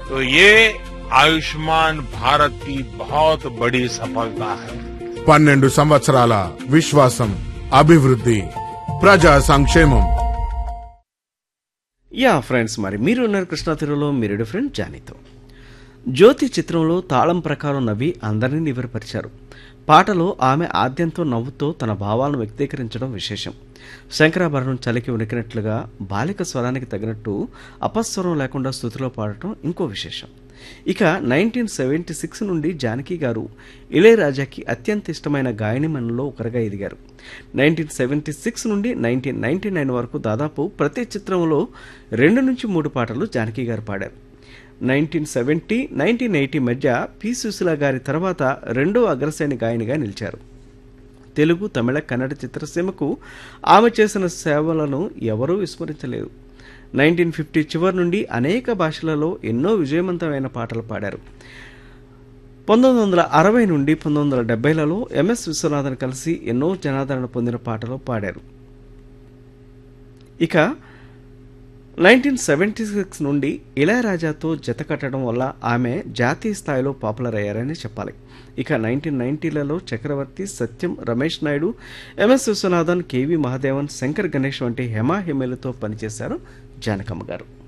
तो ये आयुष्मान भारत की बहुत बड़ी सफलता है పన్నెండు సంవత్సరాల విశ్వాసం అభివృద్ధి ప్రజా సంక్షేమం యా ఫ్రెండ్స్ మరి మీరు ఉన్నారు కృష్ణా తీరులో మీరు ఫ్రెండ్ జానీతో జ్యోతి చిత్రంలో తాళం ప్రకారం నవ్వి అందరినీ నివ్వరపరిచారు పాటలో ఆమె ఆద్యంతో నవ్వుతో తన భావాలను వ్యక్తీకరించడం విశేషం శంకరాభరణం చలికి ఉనికినట్లుగా బాలిక స్వరానికి తగినట్టు అపస్వరం లేకుండా స్థుతిలో పాడటం ఇంకో విశేషం ఇక నైన్టీన్ సెవెంటీ సిక్స్ నుండి జానకి గారు ఇళయరాజాకి అత్యంత ఇష్టమైన గాయనిమణుల్లో ఒకరిగా ఎదిగారు నైన్టీన్ సెవెంటీ సిక్స్ నుండి నైన్టీన్ నైన్టీ నైన్ వరకు దాదాపు ప్రతి చిత్రంలో రెండు నుంచి మూడు పాటలు జానకి గారు పాడారు నైన్టీన్ సెవెంటీ నైన్టీన్ ఎయిటీ మధ్య పి సుశీల గారి తర్వాత రెండో అగ్రశ్రేణి గాయనిగా నిలిచారు తెలుగు తమిళ కన్నడ చిత్రసీమకు ఆమె చేసిన సేవలను ఎవరూ విస్మరించలేరు నైన్టీన్ ఫిఫ్టీ చివరి నుండి అనేక భాషలలో ఎన్నో విజయవంతమైన పాటలు పాడారు పంతొమ్మిది వందల అరవై నుండి పంతొమ్మిది వందల డెబ్బైలలో ఎంఎస్ విశ్వనాథన్ కలిసి ఎన్నో జనాదరణ పొందిన పాటలు పాడారు ఇక నైన్టీన్ సెవెంటీ సిక్స్ నుండి ఇళయరాజాతో జత కట్టడం వల్ల ఆమె జాతీయ స్థాయిలో పాపులర్ అయ్యారని చెప్పాలి ఇక నైన్టీన్ నైన్టీలలో చక్రవర్తి సత్యం రమేష్ నాయుడు ఎంఎస్ విశ్వనాథన్ కేవి మహాదేవన్ శంకర్ గణేష్ వంటి హెమా హెమెలతో పనిచేశారు జానకమ్మ గారు